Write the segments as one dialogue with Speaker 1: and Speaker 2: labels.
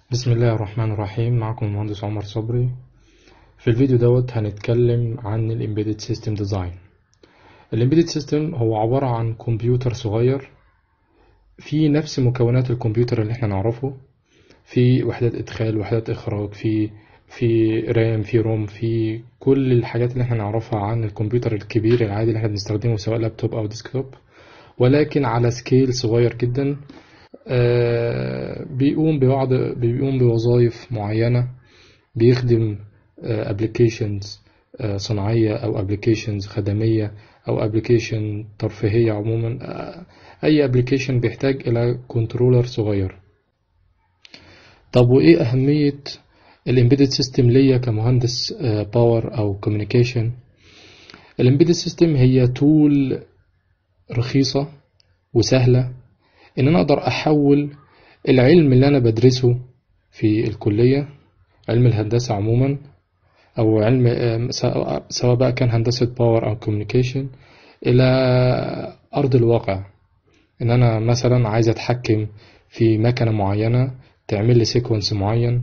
Speaker 1: بسم الله الرحمن الرحيم معكم المهندس عمر صبري في الفيديو دوت هنتكلم عن ال Embedded System Design ال Embedded System هو عبارة عن كمبيوتر صغير فيه نفس مكونات الكمبيوتر اللي احنا نعرفه في وحدات إدخال وحدات إخراج في في رام في روم في كل الحاجات اللي احنا نعرفها عن الكمبيوتر الكبير العادي اللي احنا بنستخدمه سواء لابتوب أو ديسكتوب ولكن على سكيل صغير جدا آه، بيقوم ببعض بيقوم بوظائف معينة بيخدم ابلكيشنز صناعية أو ابلكيشنز خدمية أو ابلكيشن ترفيهية عموما آه، أي ابلكيشن بيحتاج إلى كنترولر صغير طب وإيه أهمية الامبيدد سيستم ليا كمهندس باور أو كوميونيكيشن الامبيدد سيستم هي تول رخيصة وسهلة ان انا اقدر احول العلم اللي انا بدرسه في الكلية علم الهندسة عموما او علم سواء بقى كان هندسة باور او كوميونيكيشن الى ارض الواقع ان انا مثلا عايز اتحكم في مكنة معينة تعمل لي سيكونس معين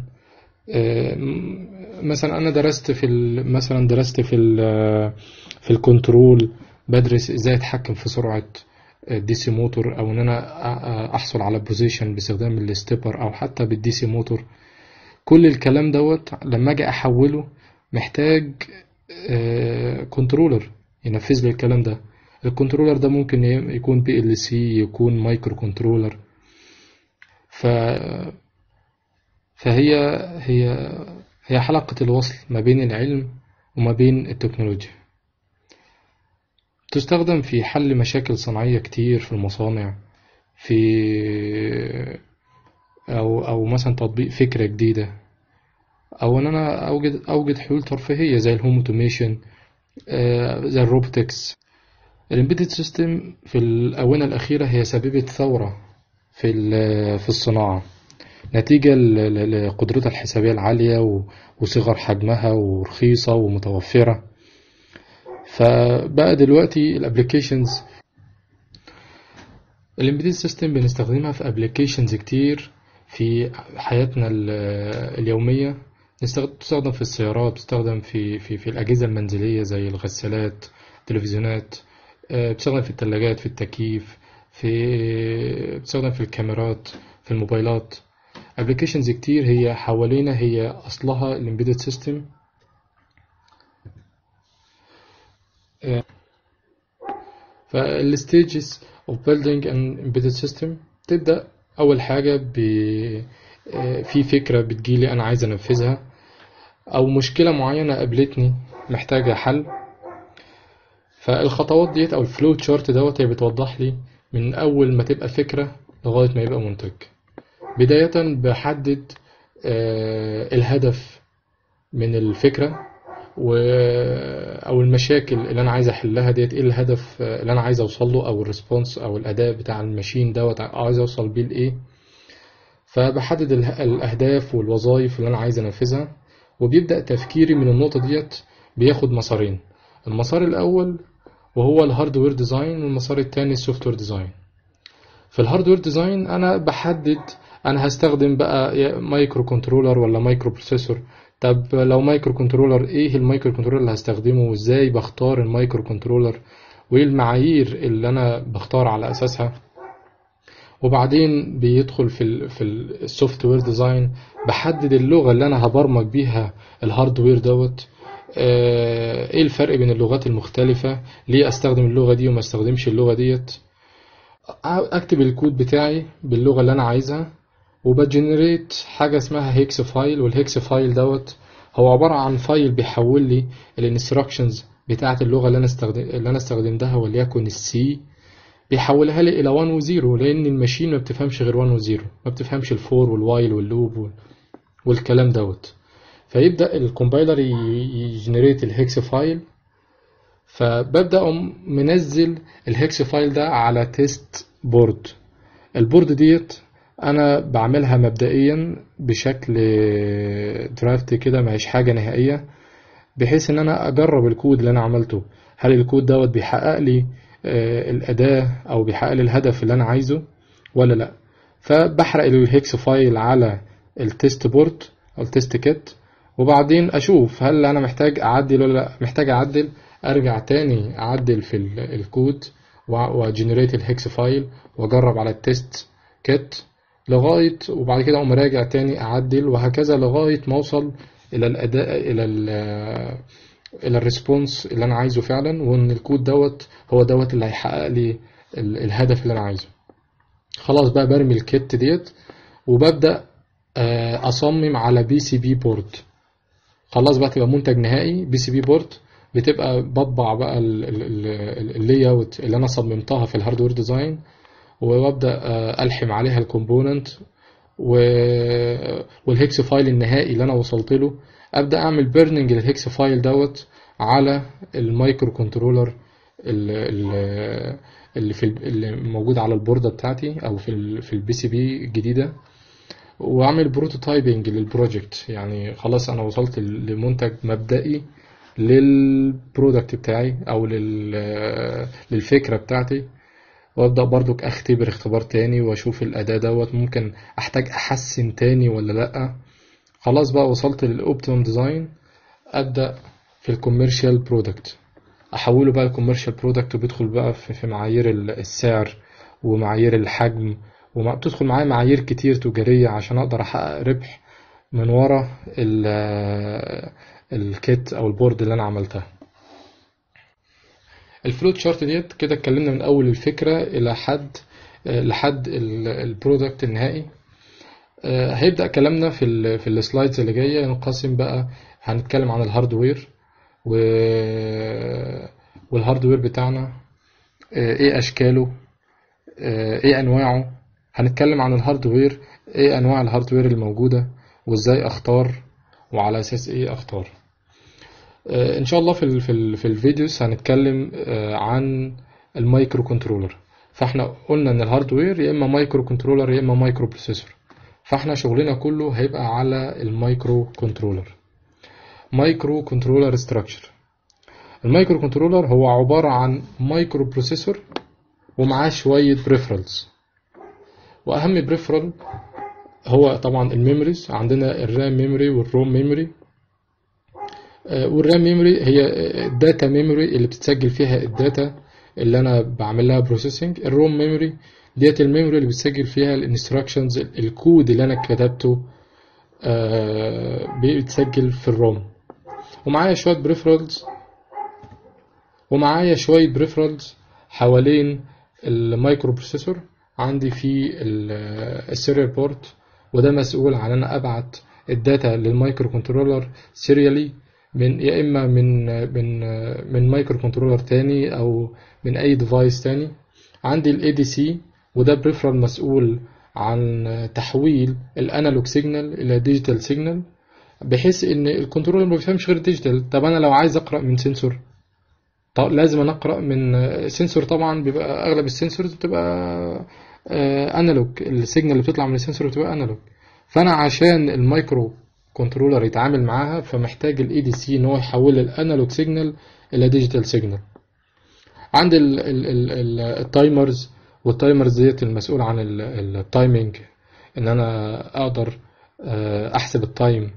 Speaker 1: مثلا انا درست في مثلا درست في ال في الكنترول بدرس ازاي اتحكم في سرعة الدي سي موتور او ان انا احصل على بوزيشن باستخدام الستيبر او حتى بالدي سي موتور كل الكلام دوت لما اجي احوله محتاج كنترولر ينفذ لي الكلام ده الكنترولر ده ممكن يكون بي ال سي يكون مايكرو كنترولر ف فهي هي هي حلقة الوصل ما بين العلم وما بين التكنولوجيا تستخدم في حل مشاكل صناعية كتير في المصانع في أو أو مثلا تطبيق فكرة جديدة أو إن أنا أوجد أوجد حلول ترفيهية زي الهوم أوتوميشن زي الروبوتكس الامبيدد سيستم في الآونة الأخيرة هي سببت ثورة في في الصناعة نتيجة لقدرتها الحسابية العالية وصغر حجمها ورخيصة ومتوفرة فبقى دلوقتي الابليكيشنز الامبيدد سيستم بنستخدمها في ابليكيشنز كتير في حياتنا اليومية تستخدم في السيارات بتستخدم في في في الأجهزة المنزلية زي الغسالات التلفزيونات بتستخدم في الثلاجات في التكييف في بتستخدم في الكاميرات في الموبايلات ابليكيشنز كتير هي حوالينا هي أصلها الامبيدد سيستم فالستيجز of building an embedded system تبدأ أول حاجة ب في فكرة بتجيلي أنا عايز أنفذها أو مشكلة معينة قابلتني محتاجة حل فالخطوات ديت أو الفلو تشارت دوت هي بتوضح لي من أول ما تبقى فكرة لغاية ما يبقى منتج بداية بحدد الهدف من الفكرة و... او المشاكل اللي انا عايز احلها ديت ايه الهدف اللي انا عايز اوصل له او الريسبونس او الاداء بتاع الماشين دوت عايز اوصل بيه لايه فبحدد الاهداف والوظائف اللي انا عايز انفذها وبيبدا تفكيري من النقطه ديت بياخد مسارين المسار الاول وهو الهاردوير ديزاين والمسار الثاني السوفت وير ديزاين في الهاردوير ديزاين انا بحدد انا هستخدم بقى مايكرو كنترولر ولا مايكرو بروسيسور طب لو مايكرو كنترولر ايه المايكرو كنترولر اللي هستخدمه وازاي بختار المايكرو كنترولر وايه المعايير اللي انا بختار على اساسها وبعدين بيدخل في ال في السوفت وير ديزاين بحدد اللغه اللي انا هبرمج بيها الهاردوير دوت ايه الفرق بين اللغات المختلفه ليه استخدم اللغه دي وما استخدمش اللغه ديت اكتب الكود بتاعي باللغه اللي انا عايزها وبجنريت حاجة اسمها هيكس فايل والهيكس فايل دوت هو عبارة عن فايل بيحول لي الانستراكشنز بتاعة اللغة اللي انا استخدم اللي انا استخدمتها وليكن السي بيحولها لي الى 1 و0 لان الماشين ما بتفهمش غير 1 و0 ما بتفهمش الفور والوايل واللوب والكلام دوت فيبدأ الكومبايلر يجنريت الهيكس فايل فببدأ منزل الهيكس فايل ده على تيست بورد البورد ديت انا بعملها مبدئيا بشكل درافت كده مش حاجه نهائيه بحيث ان انا اجرب الكود اللي انا عملته هل الكود دوت بيحقق لي الاداه او بيحقق لي الهدف اللي انا عايزه ولا لا فبحرق الهيكس فايل على التست بورد او التست كيت وبعدين اشوف هل انا محتاج اعدل ولا لا محتاج اعدل ارجع تاني اعدل في ال- الكود واجنريت الهكس فايل واجرب على التست كيت لغايه وبعد كده اقوم راجع تاني اعدل وهكذا لغايه ما اوصل الى الاداء الى ال الى الريسبونس اللي انا عايزه فعلا وان الكود دوت هو دوت اللي هيحقق لي ال- الهدف اللي انا عايزه خلاص بقى برمي الكيت ديت وببدا آه، اصمم على بي سي بي بورد خلاص بقى تبقى منتج نهائي بي سي بي بورد بتبقى بطبع بقى اللاي اوت اللي انا صممتها في الهاردوير ديزاين وببدا آه، الحم عليها الكومبوننت والهيكس فايل النهائي اللي انا وصلت له ابدا اعمل بيرنينج للهيكس فايل دوت على المايكرو كنترولر ال- ال- اللي في ال- اللي موجود على البوردة بتاعتي او في ال في البي سي بي الجديده واعمل بروتوتايبنج للبروجكت يعني خلاص انا وصلت ل- لمنتج مبدئي للبرودكت بتاعي او لل للفكره بتاعتي وابدا برضك اختبر اختبار تاني واشوف الاداء دوت ممكن احتاج احسن تاني ولا لا خلاص بقى وصلت للاوبتيمم ديزاين ابدا في الكوميرشال برودكت احوله بقى الكوميرشال برودكت وبيدخل بقى في في معايير ال- السعر ومعايير الحجم وبتدخل معايا معايير كتير تجارية عشان اقدر احقق ربح من ورا ال- الكيت او البورد اللي انا عملتها الفلوت شارت ديت كده اتكلمنا من اول الفكرة الى حد لحد ال- البرودكت النهائي آه، هيبدأ كلامنا في ال في السلايدز اللي جاية ينقسم بقى هنتكلم عن الهاردوير و والهاردوير بتاعنا آه، ايه اشكاله آه، ايه انواعه هنتكلم عن الهاردوير ايه انواع الهاردوير الموجودة وازاي اختار وعلى اساس ايه اختار آه، ان شاء الله في ال في ال في الفيديوز هنتكلم آه، عن المايكرو كنترولر فاحنا قلنا ان الهاردوير يا اما مايكرو كنترولر يا اما مايكرو بروسيسور فاحنا شغلنا كله هيبقى على المايكرو كنترولر مايكرو كنترولر ستراكشر المايكرو كنترولر هو عبارة عن مايكرو بروسيسور ومعاه شوية بريفرالز واهم بريفرال هو طبعا الميموريز عندنا الرام ميموري والروم ميموري آه، والرام ميموري هي الداتا ميموري اللي بتسجل فيها الداتا اللي انا بعمل لها بروسيسنج الروم ميموري ديت الميموري اللي بتسجل فيها الانستراكشنز الكود اللي انا كتبته آه، بيتسجل في الروم ومعايا شويه بريفرالز ومعايا شويه بريفرالز حوالين المايكرو بروسيسور عندي في السيريال بورت وده مسؤول عن ان انا ابعت الداتا للمايكرو كنترولر سيريالي من يا اما من من من مايكرو كنترولر تاني او من اي ديفايس تاني عندي الاي دي سي وده بريفرال مسؤول عن تحويل الانالوج سيجنال الى ديجيتال سيجنال بحيث ان الكنترولر ما بيفهمش غير ديجيتال طب انا لو عايز اقرا من سنسور طب لازم أنا اقرا من سنسور طبعا بيبقى اغلب السنسورز بتبقى انالوج السيجنال اللي بتطلع من السنسور بتبقى انالوج فانا عشان المايكرو كنترولر يتعامل معاها فمحتاج الاي دي سي ان هو يحول الانالوج سيجنال الى ديجيتال سيجنال عندي ال- ال- ال- ال- التايمرز والتايمرز ديت المسؤول عن ال- التايمينج ان انا اقدر آه، احسب التايم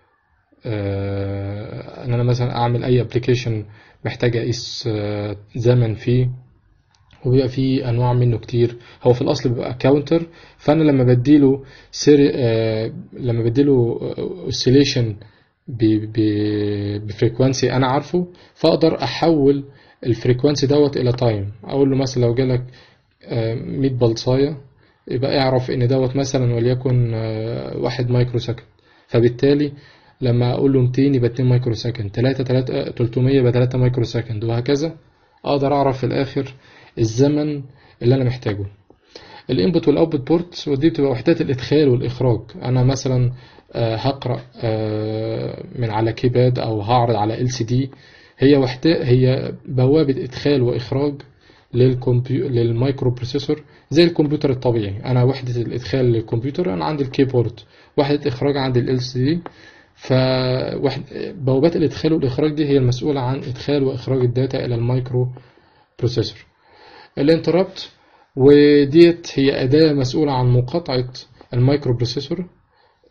Speaker 1: آه، ان انا مثلا اعمل اي ابلكيشن محتاج اقيس آه، زمن فيه وبيبقى فيه انواع منه كتير هو في الاصل بيبقى كاونتر فانا لما بديله سيري آه لما بديله اوسيليشن بفريكوانسي انا عارفه فاقدر احول الفريكوانسي دوت الى تايم اقول له مثلا لو جالك آه 100 بلصايه يبقى اعرف ان دوت مثلا وليكن آه واحد مايكرو سكند فبالتالي لما اقول له 200 يبقى 2 مايكرو سكند 3 3 300 يبقى 3 مايكرو سكند وهكذا اقدر اعرف في الاخر الزمن اللي انا محتاجه الانبوت والاوتبوت بورت ودي بتبقى وحدات الادخال والاخراج انا مثلا آه، هقرا آه، من على كيباد او هعرض على ال سي دي هي وحده هي بوابه ادخال واخراج للكمبيو... للمايكرو بروسيسور زي الكمبيوتر الطبيعي انا وحده الادخال للكمبيوتر انا عندي الكيبورد وحده اخراج عندي ال سي دي فوحد بوابات الادخال والاخراج دي هي المسؤوله عن ادخال واخراج الداتا الى المايكرو بروسيسور الانتربت وديت هي أداة مسؤولة عن مقاطعة المايكرو بروسيسور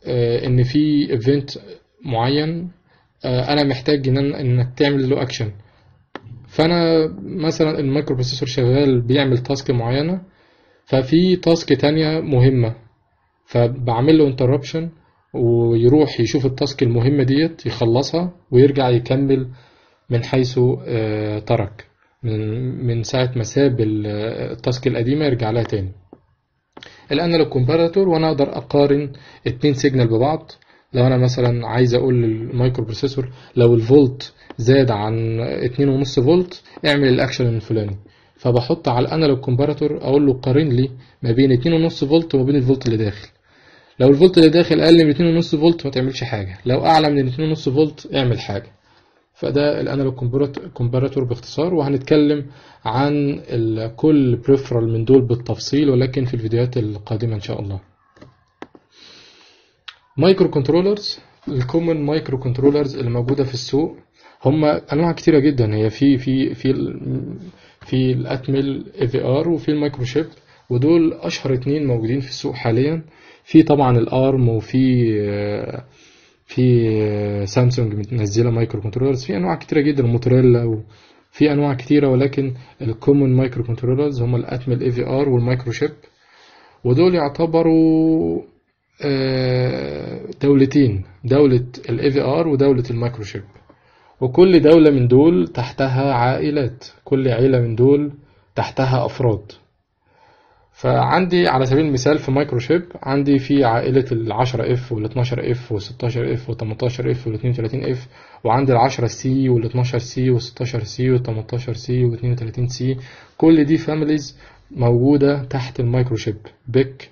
Speaker 1: آه، ان في ايفنت معين آه، انا محتاج ان أنا- انك تعمل له اكشن فانا مثلا المايكرو بروسيسور شغال بيعمل تاسك معينه ففي تاسك تانية مهمه فبعمل له انتربشن ويروح يشوف التاسك المهمه ديت يخلصها ويرجع يكمل من حيث آه، ترك من من ساعه ما ساب ال- التاسك القديمه يرجع لها تاني الان الكومباراتور وانا اقدر اقارن اتنين سيجنال ببعض لو انا مثلا عايز اقول للمايكرو بروسيسور لو الفولت زاد عن اتنين ونص فولت اعمل الاكشن الفلاني فبحط على الانالوج كومباراتور اقول له قارن لي ما بين اتنين ونص فولت وما بين الفولت اللي داخل لو الفولت اللي داخل اقل من اتنين ونص فولت ما تعملش حاجه لو اعلى من اتنين ونص فولت اعمل حاجه فده الانالوج كومباراتور باختصار وهنتكلم عن ال- كل بريفرال من دول بالتفصيل ولكن في الفيديوهات القادمة ان شاء الله مايكرو كنترولرز الكومن مايكرو كنترولرز اللي موجودة في السوق هم انواع كتيرة جدا هي في في في ال- في الاتمل اي في ار وفي المايكرو شيب ودول اشهر اتنين موجودين في السوق حاليا في طبعا الارم وفي آه، في آه، سامسونج منزله مايكرو كنترولرز في انواع كتيره جدا موتوريلا وفي انواع كتيره ولكن الكومن مايكرو كنترولرز هم الاتمل اي في ار والمايكرو شيب ودول يعتبروا آه، دولتين دولة الاي في ار ودولة المايكرو شيب وكل دولة من دول تحتها عائلات كل عيلة من دول تحتها أفراد فعندي على سبيل المثال في مايكرو شيب عندي في عائلة ال 10 اف وال 12 اف وال 16 اف وال 18 اف وال 32 اف وعندي ال 10 سي وال 12 سي وال 16 سي وال 18 سي وال 32 سي كل دي فاميليز موجودة تحت المايكرو شيب بيك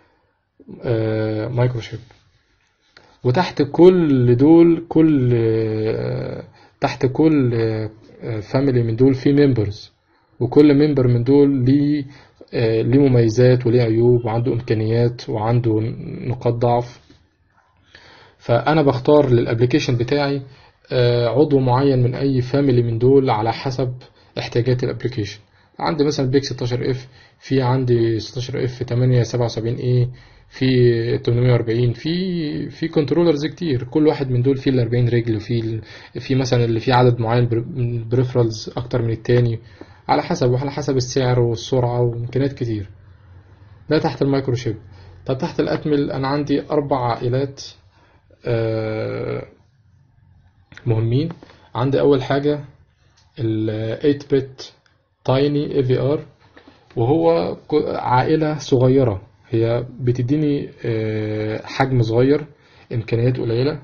Speaker 1: آه مايكرو شيب وتحت كل دول كل آه تحت كل فاميلي من دول في ممبرز وكل ممبر من دول ليه آه، ليه مميزات وليه عيوب وعنده امكانيات وعنده نقاط ضعف فانا بختار للابليكيشن بتاعي آه، عضو معين من اي فاميلي من دول على حسب احتياجات الابليكيشن عندي مثلا بيك 16 اف في عندي 16 اف 877 اي في 840 في في كنترولرز كتير كل واحد من دول فيه ال 40 رجل وفي ال- في مثلا اللي فيه عدد معين بر- من البريفرالز اكتر من التاني على حسب وعلى حسب السعر والسرعة وإمكانيات كتير ده تحت المايكرو شيب طب تحت الأتمل أنا عندي أربع عائلات آه، مهمين عندي أول حاجة ال 8 بت تايني اي في ار وهو ك- عائلة صغيرة هي بتديني آه، حجم صغير إمكانيات قليلة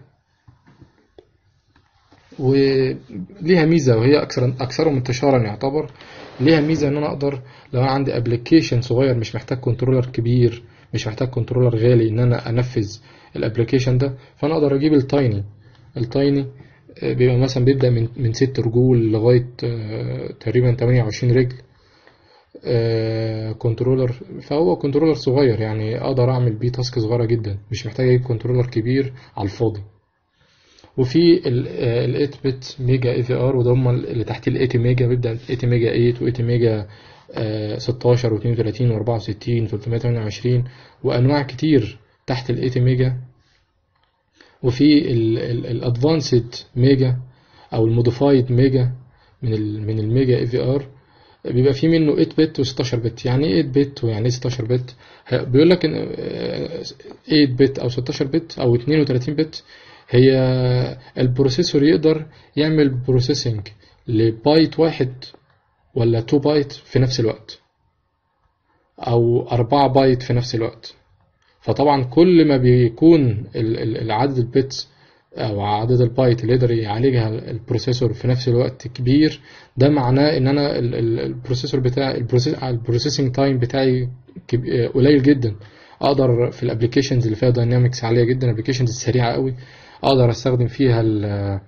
Speaker 1: وليها ميزة وهي أكثر أكثرهم انتشارا يعتبر ليها ميزة إن أنا أقدر لو أنا عندي أبلكيشن صغير مش محتاج كنترولر كبير مش محتاج كنترولر غالي إن أنا أنفذ الأبلكيشن ده فأنا أقدر أجيب التايني التايني آه، بيبقى مثلا بيبدأ من من ست رجول لغاية آه، تقريبا 28 رجل آه، كنترولر فهو كنترولر صغير يعني أقدر أعمل بيه تاسك صغيرة جدا مش محتاج أجيب كنترولر كبير على الفاضي وفي ال 8 بت ميجا اي في ار وده هم اللي تحتيه ال 80 ميجا بيبدا 8 ميجا 8 و 8 ميجا آه، 16 و 32 و 64 328 وانواع كتير تحت ال 8 ميجا وفي الادفانسد ميجا او الموديفايد ميجا من ال من الميجا اي في ار بيبقى فيه منه 8 بت و16 بت يعني ايه 8 بت ويعني ايه 16 بت ه- بيقول لك ان آه، 8 بت او 16 بت او 32 بت هي البروسيسور يقدر يعمل بروسيسنج لبايت واحد ولا 2 بايت في نفس الوقت او 4 بايت في نفس الوقت فطبعا كل ما بيكون ال- ال- العدد البيتس او عدد البايت اللي يقدر يعالجها البروسيسور في نفس الوقت كبير ده معناه ان انا ال- ال- البروسيسور بتاعي البروسيسنج تايم بتاعي كب- آه، قليل جدا اقدر في الابلكيشنز اللي فيها داينامكس عاليه جدا الابلكيشنز السريعه قوي اقدر استخدم فيها ال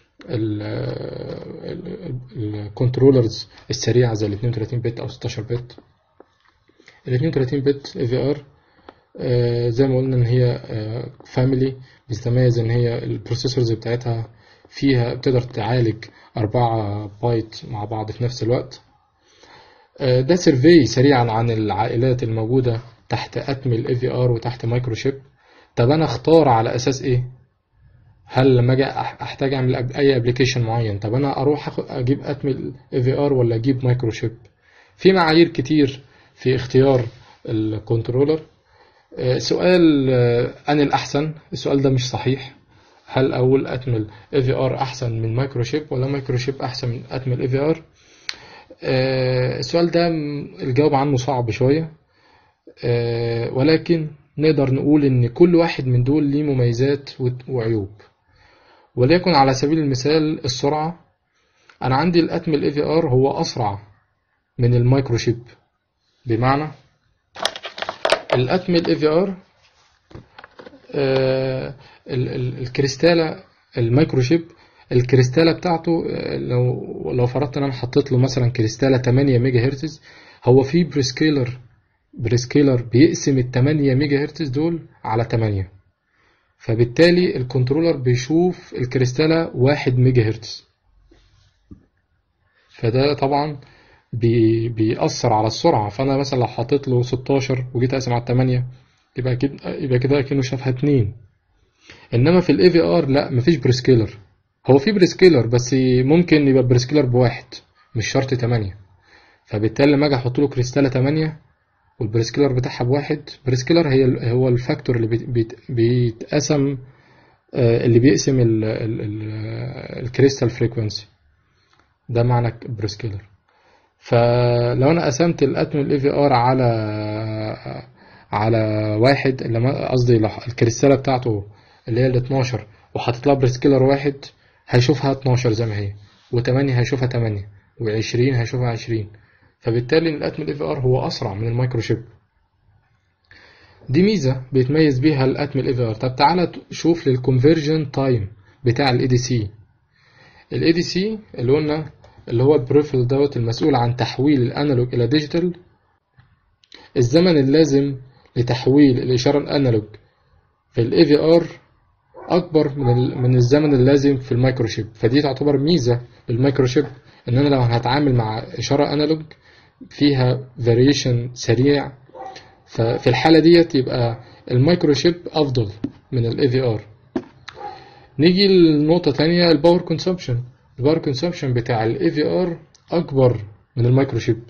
Speaker 1: الكنترولرز السريعه زي ال 32 بت او 16 بت ال 32 بت اي في ار زي ما قلنا ان هي فاميلي بتتميز ان هي البروسيسورز بتاعتها فيها بتقدر تعالج أربعة بايت مع بعض في نفس الوقت آه، ده سيرفي سريعا عن العائلات الموجودة تحت أتمل اي في ار وتحت مايكرو شيب طب انا اختار على اساس ايه هل لما اجي أح- احتاج اعمل أب- اي ابلكيشن معين طب انا اروح أخ- اجيب اتمل اي في ار ولا اجيب مايكرو شيب في معايير كتير في اختيار الكنترولر آه، سؤال آه، أنا الأحسن السؤال ده مش صحيح هل أقول أتمل اي في ار أحسن من مايكرو شيب ولا مايكرو شيب أحسن من أتمل اي في ار السؤال ده م- الجواب عنه صعب شوية آه، ولكن نقدر نقول إن كل واحد من دول ليه مميزات وت- وعيوب وليكن على سبيل المثال السرعة أنا عندي الأتمل اي في ار هو أسرع من المايكرو شيب بمعنى الاتمل اي في ار الكريستالة المايكرو شيب الكريستالة بتاعته آه، لو لو فرضت ان انا حطيت له مثلا كريستالة 8 ميجا هرتز هو في بريسكيلر بريسكيلر بيقسم ال 8 ميجا هرتز دول على 8 فبالتالي الكنترولر بيشوف الكريستالة 1 ميجا هرتز فده طبعا بي بيأثر على السرعة فأنا مثلا لو حطيت له 16 وجيت أقسم على 8 يبقى كده يبقى كده كأنه شافها 2 إنما في ال AVR لا مفيش بريسكيلر هو في بريسكيلر بس ممكن يبقى بريسكيلر بواحد مش شرط 8 فبالتالي لما أجي أحط له كريستالة 8 والبريسكيلر بتاعها بواحد بريسكيلر هي ال- هو الفاكتور اللي بيت- بيت- بيتقسم آه، اللي بيقسم ال- ال- ال- الكريستال فريكوانسي ده معنى بريسكيلر فلو انا قسمت الاتم الاي في ار على على واحد اللي ما- قصدي لو الكريستاله بتاعته اللي هي ال 12 وحطيت لها بريسكيلر واحد هيشوفها 12 زي ما هي و8 هيشوفها 8 و20 هيشوفها 20 فبالتالي الاتم الاي في ار هو اسرع من المايكرو شيب دي ميزه بيتميز بيها الاتم الاي في ار طب تعالى شوف للكونفرجن تايم بتاع الاي دي سي الاي دي سي اللي قلنا اللي هو البروفيل دوت المسؤول عن تحويل الانالوج الى ديجيتال الزمن اللازم لتحويل الاشاره الانالوج في الاي في ار اكبر من ال- من الزمن اللازم في المايكروشيب فدي تعتبر ميزه للمايكروشيب ان انا لو هتعامل مع اشاره انالوج فيها فاريشن سريع ففي الحاله ديت يبقى المايكروشيب افضل من الاي في ار نيجي لنقطة تانية الباور كونسومشن الباور كونسومشن بتاع الاي في ار اكبر من المايكروشيب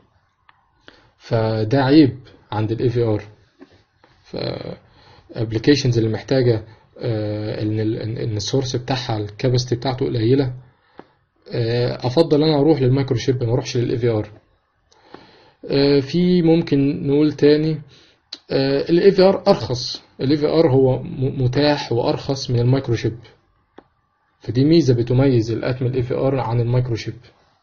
Speaker 1: فده عيب عند الاي في ار ف ابلكيشنز اللي محتاجة آه، ان ال- ان إن السورس بتاعها الكاباسيتي بتاعته قليلة آه، افضل انا اروح للمايكروشيب ما اروحش للاي في ار في ممكن نقول تاني الاي في ار ارخص الاي في ار هو م- متاح وارخص من المايكروشيب فدي ميزة بتميز الاتم الاي في ار عن المايكروشيب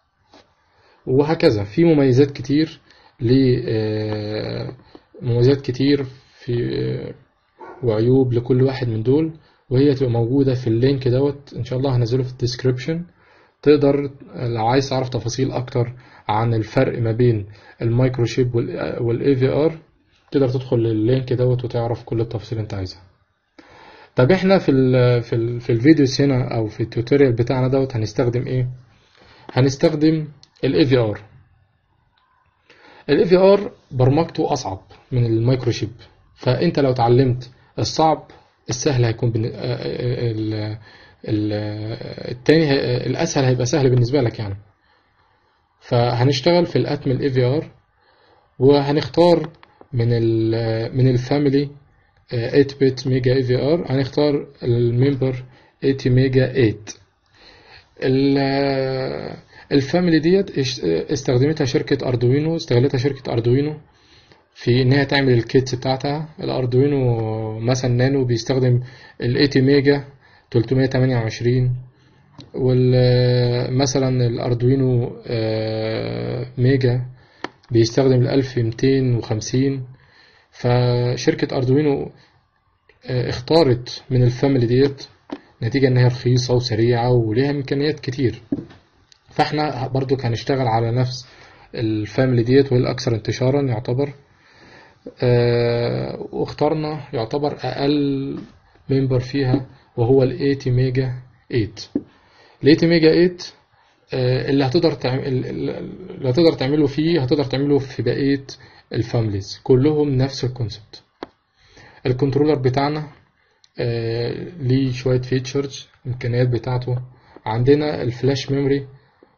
Speaker 1: وهكذا في مميزات كتير ل آه، مميزات كتير في آه، وعيوب لكل واحد من دول وهي تبقى موجودة في اللينك دوت ان شاء الله هنزله في الديسكريبشن تقدر لو عايز تعرف تفاصيل اكتر عن الفرق ما بين المايكروشيب والاي في ار تقدر تدخل اللينك دوت وتعرف كل التفاصيل اللي انت عايزها طب احنا في ال في ال في الفيديوز هنا او في التوتوريال بتاعنا دوت هنستخدم ايه هنستخدم الاي في ار الاي في ار برمجته اصعب من المايكروشيب فانت لو اتعلمت الصعب السهل هيكون بن... ال... ال... التاني هي... الاسهل هيبقى سهل بالنسبه لك يعني فهنشتغل في الاتم الاي في ار وهنختار من ال من الفاميلي 8 بت ميجا اي في ار هنختار الممبر 80 ميجا 8 ال- الفاميلي ديت اش- استخدمتها شركة اردوينو استغلتها شركة اردوينو في ان هي تعمل الكيتس بتاعتها الاردوينو مثلا نانو بيستخدم ال 80 ميجا 328 ومثلا الاردوينو آه، ميجا بيستخدم ال 1250 فشركة اردوينو آه، اختارت من الفاميلي ديت نتيجة ان هي رخيصة وسريعة وليها امكانيات كتير فاحنا برضو هنشتغل على نفس الفاميلي ديت وهي الاكثر انتشارا يعتبر آه، واخترنا يعتبر اقل ممبر فيها وهو ال 80 ميجا 8 ال 80 ميجا 8 آه، اللي هتقدر تعمل اللي هتقدر تعمله فيه هتقدر تعمله في بقية الفاميليز كلهم نفس الكونسبت الكنترولر بتاعنا آه، ليه شوية فيتشرز الإمكانيات بتاعته عندنا الفلاش ميموري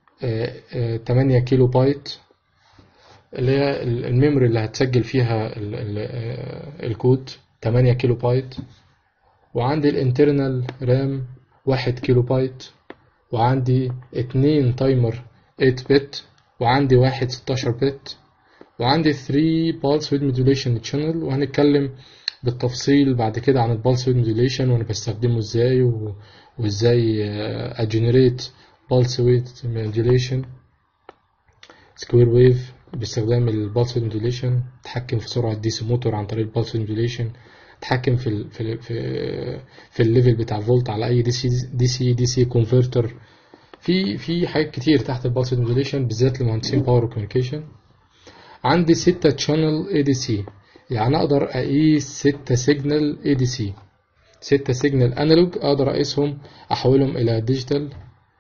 Speaker 1: 8 كيلو بايت اللي هي ال- الميموري اللي هتسجل فيها ال- ال- آه، الكود 8 كيلو بايت وعندي الانترنال رام 1 كيلو بايت وعندي اتنين تايمر 8 بت وعندي واحد 16 بت وعندي 3 pulse width modulation channel وهنتكلم بالتفصيل بعد كده عن البالس width modulation وانا بستخدمه ازاي و... وازاي اجنريت pulse width modulation سكوير ويف باستخدام البالس width modulation اتحكم في سرعة دي سي موتور عن طريق البالس width modulation اتحكم في ال في ال في, في الليفل بتاع الفولت على اي دي سي دي سي دي سي كونفرتر في في حاجات كتير تحت البالس width modulation بالذات لمهندسين باور وكوميونيكيشن عندي ستة channel ADC يعني أقدر أقيس ستة سيجنال ADC ستة سيجنال أنالوج أقدر أقيسهم أحولهم إلى ديجيتال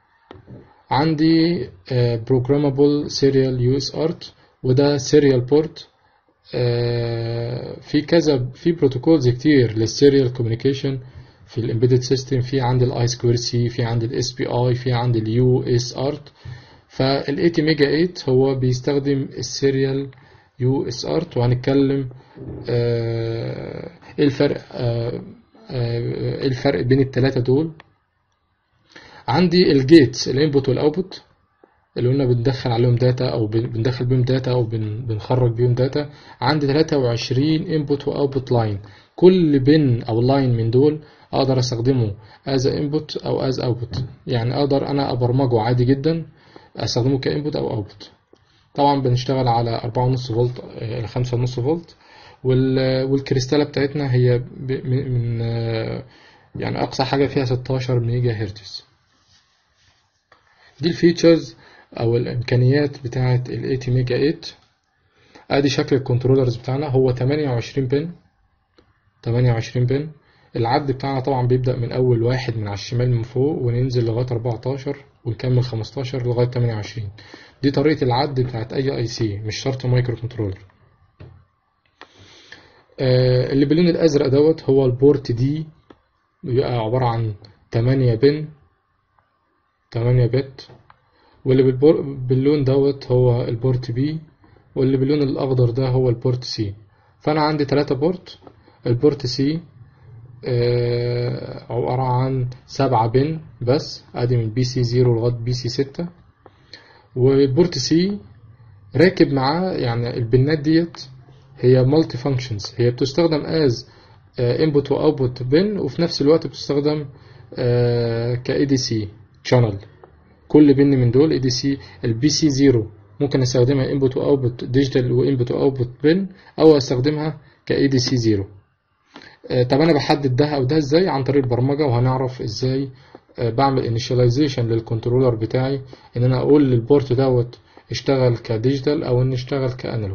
Speaker 1: عندي بروجرامابل سيريال يو اس ارت وده سيريال بورت في كذا في بروتوكولز كتير للسيريال كوميونيكيشن في الامبيدد سيستم في عندي الاي سكوير سي في عندي الاس بي اي في عندي اليو اس ارت فال 80 ميجا 8 هو بيستخدم السيريال يو اس ارت وهنتكلم آه، ايه الفرق آه، آه، ايه الفرق بين التلاتة دول عندي الجيتس الانبوت والاوتبوت اللي قلنا بندخل عليهم داتا او بن- بندخل بيهم داتا او بن- بنخرج بيهم داتا عندي 23 انبوت واوتبوت لاين كل بن او لاين من دول اقدر استخدمه از انبوت او از اوتبوت يعني اقدر انا ابرمجه عادي جدا استخدمه كانبوت او اوتبوت طبعا بنشتغل على 4.5 فولت الى 5.5 فولت وال- والكريستالة بتاعتنا هي ب- من من، آه، يعني اقصى حاجة فيها 16 ميجا هرتز دي الفيتشرز او الامكانيات بتاعه ال 80 ميجا 8 ادي شكل الكنترولرز بتاعنا هو 28 بن 28 بن العد بتاعنا طبعا بيبدأ من اول واحد من على الشمال من فوق وننزل لغاية 14 ونكمل 15 لغاية 28 دي طريقة العد بتاعت اي اي سي مش شرط مايكرو كنترولر آه، اللي باللون الازرق دوت هو البورت دي بيبقى عبارة عن 8 بن 8 بت واللي بالبور... باللون دوت هو البورت بي واللي باللون الأخضر ده هو البورت سي فأنا عندي تلاتة بورت البورت سي آه، عبارة عن سبعة بن بس ادي من بي سي زيرو لغاية بي سي ستة والبورت سي راكب معاه يعني البنات ديت هي مالتي فانكشنز هي بتستخدم از انبوت واوتبوت بن وفي نفس الوقت بتستخدم كاي دي سي شانل كل بن من دول اي دي سي البي سي زيرو ممكن استخدمها انبوت واوتبوت ديجيتال وانبوت واوتبوت بن او استخدمها كاي دي سي زيرو طب انا بحدد ده او ده ازاي عن طريق البرمجه وهنعرف ازاي آه، بعمل انيشاليزيشن للكنترولر بتاعي ان انا اقول للبورت دوت اشتغل كديجيتال او ان اشتغل كانالوج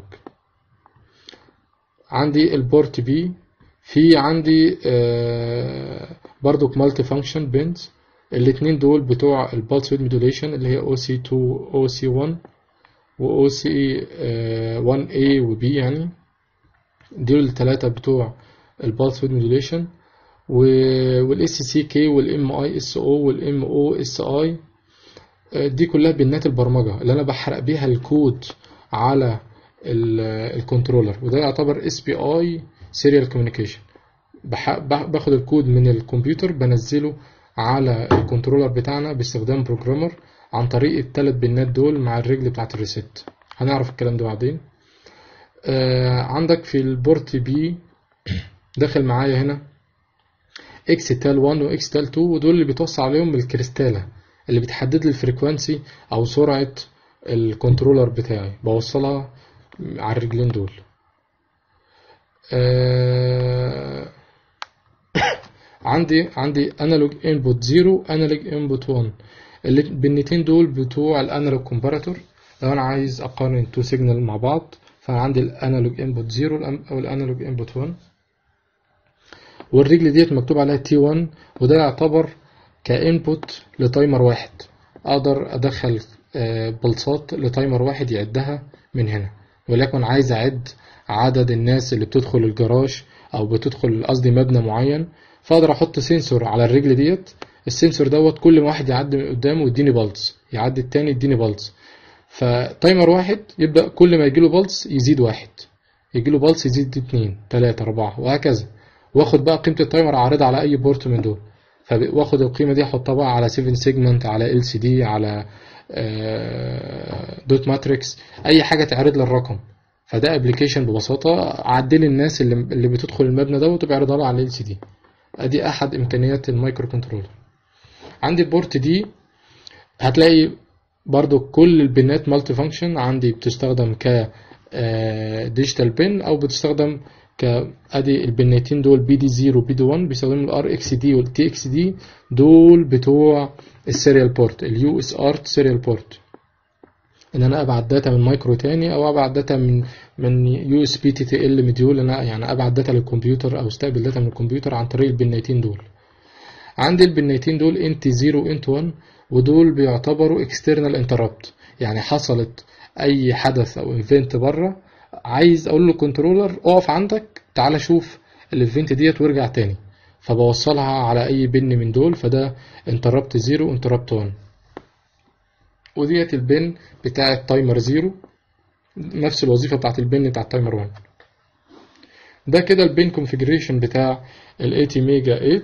Speaker 1: عندي البورت بي في عندي آه، برضو مالتي فانكشن بنز الاتنين دول بتوع البالس ويد مودوليشن اللي هي او سي 2 او سي 1 و او سي 1 a و b يعني دول التلاتة بتوع البالس ويد مودوليشن والاس سي كي والام اي اس او والام او اس اي دي كلها بنات البرمجة اللي انا بحرق بيها الكود على ال- الكنترولر وده يعتبر اس بي اي سيريال كوميونيكيشن باخد الكود من الكمبيوتر بنزله على الكنترولر بتاعنا باستخدام بروجرامر عن طريق الثلاث بنات دول مع الرجل بتاعت الريست هنعرف الكلام ده بعدين آه عندك في البورت بي داخل معايا هنا اكس تال 1 واكس تال 2 ودول اللي بيتوصل عليهم الكريستالة اللي بتحدد لي الفريكوانسي او سرعة الكنترولر بتاعي بوصلها على الرجلين دول آه عندي عندي انالوج انبوت 0 انالوج انبوت 1 البنتين دول بتوع الانالوج كومباراتور لو انا عايز اقارن تو سيجنال مع بعض فانا عندي الانالوج انبوت 0 او الانالوج انبوت 1 والرجل ديت مكتوب عليها تي 1 وده يعتبر كانبوت لتايمر واحد اقدر ادخل آه، بلصات لتايمر واحد يعدها من هنا ولكن عايز اعد عدد الناس اللي بتدخل الجراج او بتدخل قصدي مبنى معين فاقدر احط سنسور على الرجل ديت السنسور دوت كل ما واحد يعدي من قدامه يديني بلس يعدي التاني يديني بلس فتايمر واحد يبدأ كل ما يجيله بلس يزيد واحد يجيله بلس يزيد اتنين تلاتة أربعة وهكذا واخد بقى قيمة التايمر أعرضها على أي بورت من دول فواخد القيمة دي أحطها بقى على 7 سيجمنت على ال سي دي على دوت ماتريكس أي حاجة تعرض لي الرقم فده ابلكيشن ببساطة عدل الناس اللي اللي بتدخل المبنى دوت وبيعرضها له على ال سي دي ادي احد امكانيات المايكرو كنترولر عندي البورت دي هتلاقي برضو كل البنات مالتي فانكشن عندي بتستخدم ك ديجيتال بن او بتستخدم ك ادي البنتين دول بي دي 0 وبي دي 1 بيستخدموا الار اكس دي والتي اكس دي دول بتوع السيريال بورت اليو اس ار سيريال بورت ان انا ابعت داتا من مايكرو تاني او ابعت داتا من من يو اس بي تي تي ال مديول انا يعني ابعت داتا للكمبيوتر او استقبل داتا من الكمبيوتر عن طريق البنيتين دول عندي البنيتين دول انت 0 وانت 1 ودول بيعتبروا اكسترنال انتربت يعني حصلت اي حدث او ايفنت بره عايز اقول له كنترولر اقف عندك تعالى شوف الايفنت ديت وارجع تاني فبوصلها على اي بن من دول فده انتربت 0 وانتربت 1 وديت البن بتاع تايمر 0 نفس الوظيفة بتاعت البن بتاع تايمر 1 ده كده البن كونفيجريشن بتاع ال 80 ميجا 8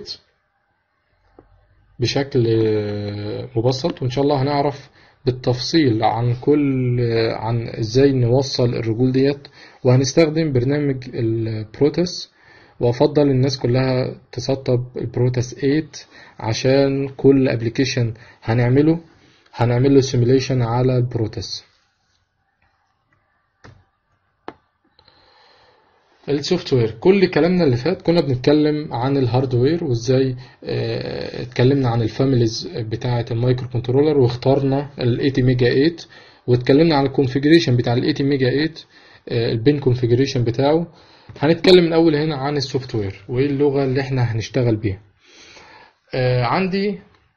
Speaker 1: بشكل مبسط وان شاء الله هنعرف بالتفصيل عن كل عن ازاي نوصل الرجول ديت وهنستخدم برنامج البروتس وافضل الناس كلها تسطب البروتس 8 عشان كل ابلكيشن هنعمله هنعمل له سيميليشن على البروتس السوفت وير كل كلامنا اللي فات كنا بنتكلم عن الهاردوير وازاي اه اتكلمنا عن الفاميليز بتاعه المايكرو كنترولر واخترنا ال 80 ميجا 8 واتكلمنا عن الكونفيجريشن بتاع ال 80 ميجا 8 اه البين كونفيجريشن بتاعه هنتكلم من اول هنا عن السوفت وير وايه اللغه اللي احنا هنشتغل بيها اه عندي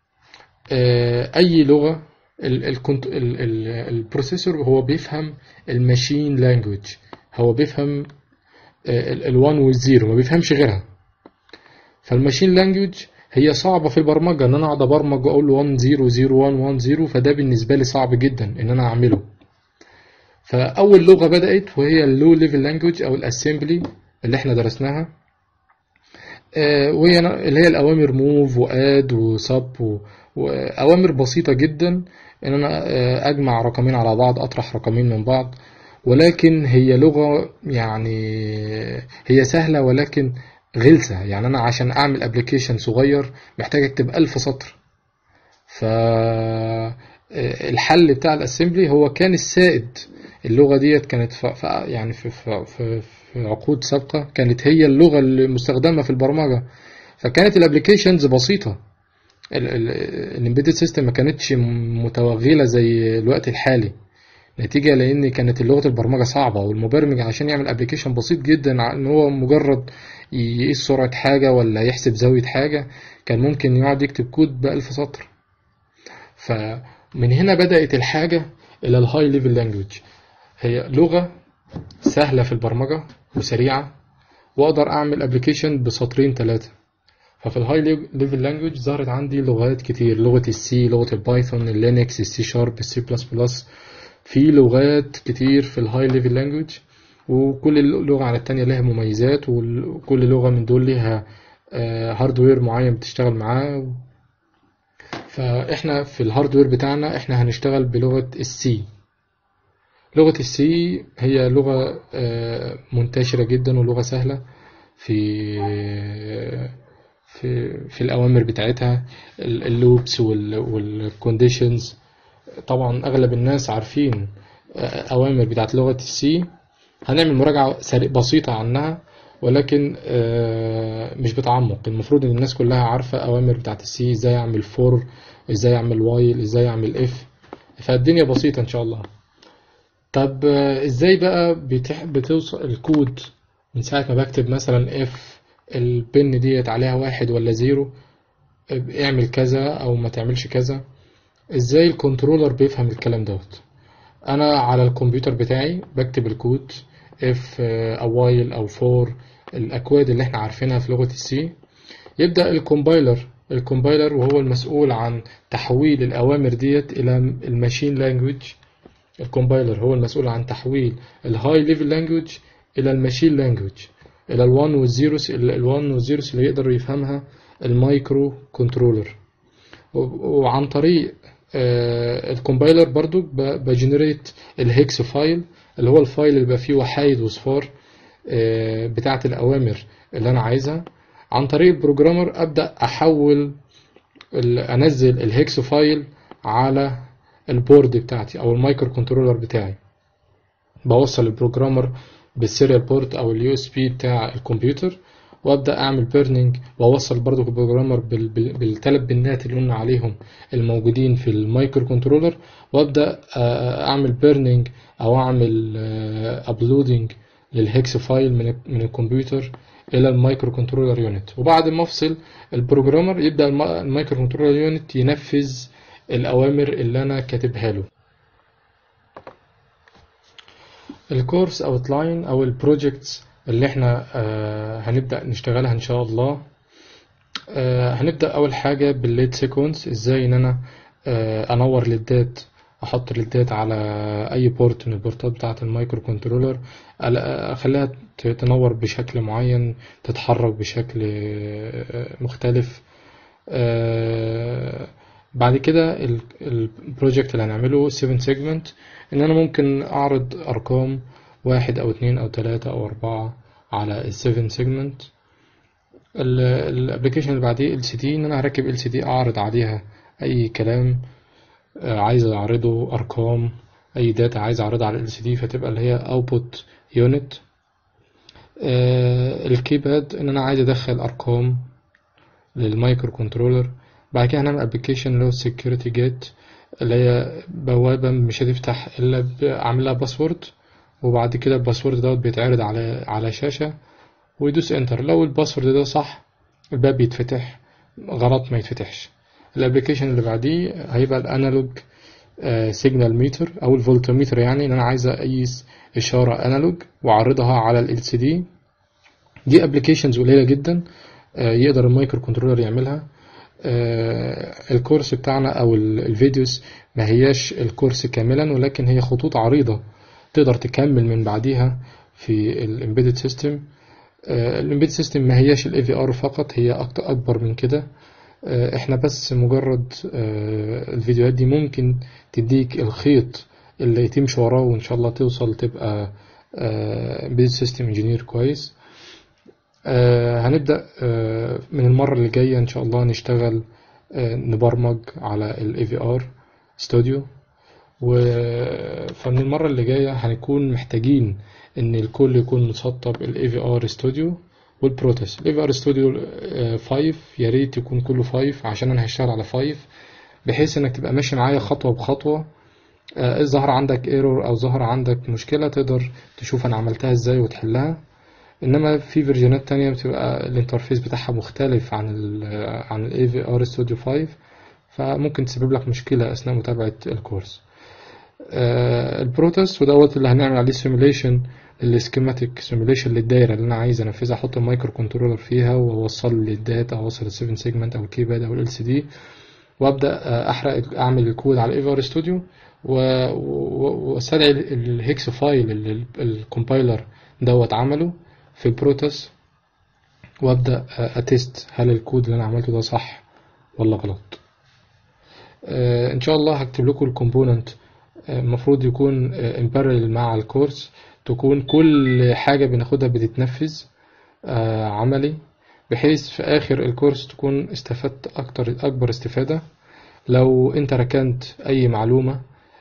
Speaker 1: اي لغه البروسيسور هو بيفهم الماشين لانجوج هو بيفهم ال1 والزيرو ما بيفهمش غيرها فالماشين لانجوج هي صعبه في البرمجه ان انا اقعد ابرمج واقول له 1 0 0 1 1 0 فده بالنسبه لي صعب جدا ان انا اعمله فاول لغه بدات وهي اللو ليفل لانجوج او الاسمبلي اللي احنا درسناها وهي اللي هي الاوامر موف واد وسب واوامر بسيطه جدا ان انا اجمع رقمين على بعض اطرح رقمين من بعض ولكن هي لغه يعني هي سهله ولكن غلسه يعني انا عشان اعمل ابلكيشن صغير محتاج اكتب ألف سطر فالحل بتاع الاسمبلي هو كان السائد اللغه ديت كانت ف... يعني في, في, في, في عقود سابقه كانت هي اللغه المستخدمه في البرمجه فكانت الابلكيشنز بسيطه الامبيدد سيستم ما كانتش متوغله زي الوقت الحالي نتيجه لان كانت لغه البرمجه صعبه والمبرمج عشان يعمل ابلكيشن بسيط جدا ان هو مجرد يقيس سرعه حاجه ولا يحسب زاويه حاجه كان ممكن يقعد يكتب كود بألف سطر فمن هنا بدأت الحاجة إلى الهاي ليفل لانجوج هي لغة سهلة في البرمجة وسريعة وأقدر أعمل أبلكيشن بسطرين ثلاثة ففي الهاي ليفل لانجوج ظهرت عندي لغات كتير لغة السي لغة البايثون اللينكس السي شارب السي بلس بلس في لغات كتير في الهاي ليفل لانجوج وكل لغة عن التانية لها مميزات وكل لغة من دول لها هاردوير معين بتشتغل معاه فاحنا في الهاردوير بتاعنا احنا هنشتغل بلغة السي لغة السي هي لغة منتشرة جدا ولغة سهلة في في في الأوامر بتاعتها اللوبس والكونديشنز طبعا أغلب الناس عارفين أوامر بتاعت لغة السي هنعمل مراجعة بسيطة عنها ولكن مش بتعمق المفروض ان الناس كلها عارفة اوامر بتاعت السي ازاي اعمل فور ازاي اعمل وايل ازاي اعمل اف فالدنيا بسيطة ان شاء الله طب ازاي بقى بتح... بتوصل الكود من ساعة ما بكتب مثلا اف البن ديت عليها واحد ولا زيرو اعمل كذا او ما تعملش كذا ازاي الكنترولر بيفهم الكلام دوت انا على الكمبيوتر بتاعي بكتب الكود اف او وايل او فور الاكواد اللي احنا عارفينها في لغة السي يبدأ الكومبايلر الكومبايلر وهو المسؤول عن تحويل الأوامر ديت إلى الماشين لانجوج الكومبايلر هو المسؤول عن تحويل الهاي ليفل لانجوج إلى الماشين لانجوج إلى ال1 والزيروس ال1 والزيروس اللي يقدر يفهمها المايكرو كنترولر وعن طريق آه، الكومبايلر برضو بجنريت الهيكس فايل اللي هو الفايل اللي بيبقى فيه وحايد وصفار آه، بتاعة الأوامر اللي أنا عايزها عن طريق البروجرامر أبدأ أحول ال- أنزل الهيكس فايل على البورد بتاعتي أو المايكرو كنترولر بتاعي بوصل البروجرامر بالسيريال بورت أو اليو اس بي بتاع الكمبيوتر وابدا اعمل بيرنينج واوصل برضو البروجرامر بال- بال- بالثلاث بنات اللي قلنا عليهم الموجودين في المايكرو كنترولر وابدا آه، اعمل بيرنينج او اعمل ابلودنج للهيكس فايل من ال- من الكمبيوتر الى المايكرو كنترولر يونت وبعد ما افصل البروجرامر يبدا الم- المايكرو كنترولر يونت ينفذ الاوامر اللي انا كاتبها له الكورس اوتلاين او البروجكتس اللي احنا آه، هنبدأ نشتغلها ان شاء الله آه، هنبدأ اول حاجة بالليد سيكونس ازاي ان انا آه، انور ليدات احط ليدات على اي بورت من البورتات بتاعة المايكرو كنترولر أل- اخليها ت- تنور بشكل معين تتحرك بشكل آه، مختلف آه، بعد كده ال- البروجكت اللي هنعمله 7 سيجمنت ان انا ممكن اعرض ارقام واحد او اتنين او تلاتة او اربعة على ال 7 سيجمنت الابلكيشن اللي بعديه ال سي دي ان انا هركب ال سي دي اعرض عليها اي كلام آه، عايز اعرضه ارقام اي داتا عايز اعرضها على ال سي دي فتبقى اللي هي اوتبوت يونت الكيباد ان انا عايز ادخل ارقام للمايكرو كنترولر بعد كده هنعمل ابلكيشن اللي هو security جيت اللي هي بوابة مش هتفتح الا ب- اعمل لها باسورد وبعد كده الباسورد دوت بيتعرض على على شاشة ويدوس انتر لو الباسورد ده صح الباب يتفتح غلط ما يتفتحش الابلكيشن اللي بعديه هيبقى الانالوج سيجنال ميتر او الفولتميتر يعني ان انا عايز اقيس اشاره انالوج واعرضها على ال سي دي دي ابلكيشنز قليله جدا آه، يقدر المايكرو كنترولر يعملها آه، الكورس بتاعنا او ال- الفيديوز ما هياش الكورس كاملا ولكن هي خطوط عريضة تقدر تكمل من بعديها في الامبيدد سيستم الامبيدد سيستم ما هياش الاي في ار فقط هي أكتر اكبر من كده آه، احنا بس مجرد آه، الفيديوهات دي ممكن تديك الخيط اللي تمشي وراه وان شاء الله توصل تبقى امبيدد سيستم انجينير كويس آه، هنبدأ آه، من المرة اللي جاية إن شاء الله نشتغل آه، نبرمج على ال AVR Studio و فمن المرة اللي جاية هنكون محتاجين إن الكل يكون مسطب ال AVR Studio والبروتس ال AVR Studio 5 يا ريت يكون كله 5 عشان أنا هشتغل على 5 بحيث إنك تبقى ماشي معايا خطوة بخطوة آه، ظهر عندك ايرور أو ظهر عندك مشكلة تقدر تشوف أنا عملتها إزاي وتحلها انما في فيرجنات تانية بتبقى الانترفيس بتاعها مختلف عن ال عن ال AVR Studio 5 فممكن تسبب لك مشكلة اثناء متابعة الكورس آه، البروتوس ودوت اللي هنعمل عليه سيميليشن السكيماتيك سيميليشن للدايرة اللي انا عايز انفذها احط المايكرو كنترولر فيها واوصل للداتا اوصل ال 7 سيجمنت او الكيباد او ال LCD وابدا آه، احرق اعمل الكود على ايفر ستوديو واستدعي الهيكس فايل اللي الكومبايلر دوت عمله في البروتوس وابدا آه، اتست هل الكود اللي انا عملته ده صح ولا غلط آه، ان شاء الله هكتب لكم الكومبوننت المفروض يكون امبارل مع الكورس تكون كل حاجة بناخدها بتتنفذ آه، عملي بحيث في آخر الكورس تكون استفدت أكتر أكبر استفادة لو أنت ركنت أي معلومة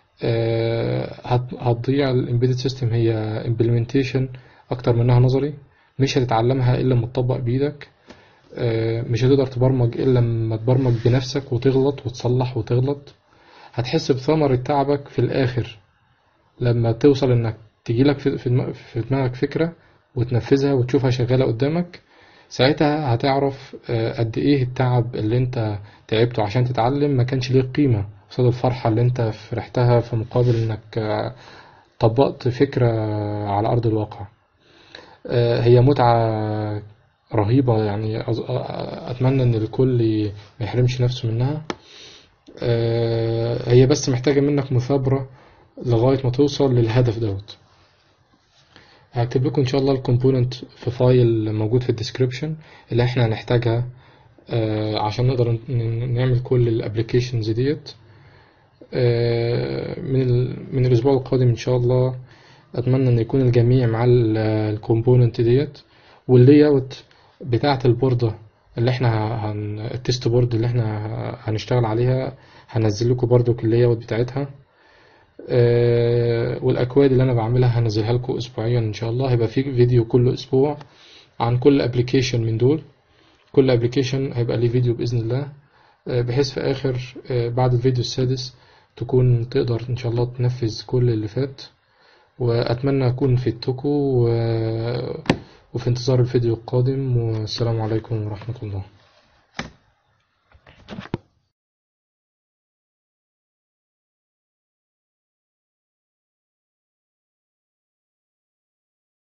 Speaker 1: آه، هت- هتضيع الامبيدد سيستم هي implementation أكتر منها نظري مش هتتعلمها إلا لما تطبق بإيدك آه، مش هتقدر تبرمج إلا لما تبرمج بنفسك وتغلط وتصلح وتغلط هتحس بثمرة تعبك في الآخر لما توصل إنك تجيلك في في دماغ- في دماغك فكرة وتنفذها وتشوفها شغالة قدامك ساعتها هتعرف آه، قد إيه التعب اللي أنت تعبته عشان تتعلم ما كانش ليه قيمة قصاد الفرحة اللي أنت فرحتها في مقابل إنك آه، طبقت فكرة على أرض الواقع آه، هي متعة رهيبة يعني أظ- أتمنى إن الكل ما يحرمش نفسه منها آه، هي بس محتاجة منك مثابرة لغاية ما توصل للهدف دوت هكتب لكم إن شاء الله الكومبوننت في فايل موجود في الديسكريبشن اللي احنا هنحتاجها آه، عشان نقدر ن- نعمل كل الابليكيشنز ديت آه، من ال- من الأسبوع القادم إن شاء الله أتمنى إن يكون الجميع مع الكومبوننت ديت واللي اوت بتاعة البوردة اللي احنا هن... التست بورد اللي احنا هنشتغل عليها هنزل لكم برضو اللي اوت بتاعتها آه، والاكواد اللي انا بعملها هنزلها لكم اسبوعيا ان شاء الله هيبقى في فيديو كل اسبوع عن كل ابلكيشن من دول كل ابلكيشن هيبقى ليه فيديو باذن الله آه، بحيث في اخر آه، بعد الفيديو السادس تكون تقدر ان شاء الله تنفذ كل اللي فات واتمنى اكون فدتكم و... وفي انتظار الفيديو القادم والسلام عليكم ورحمة الله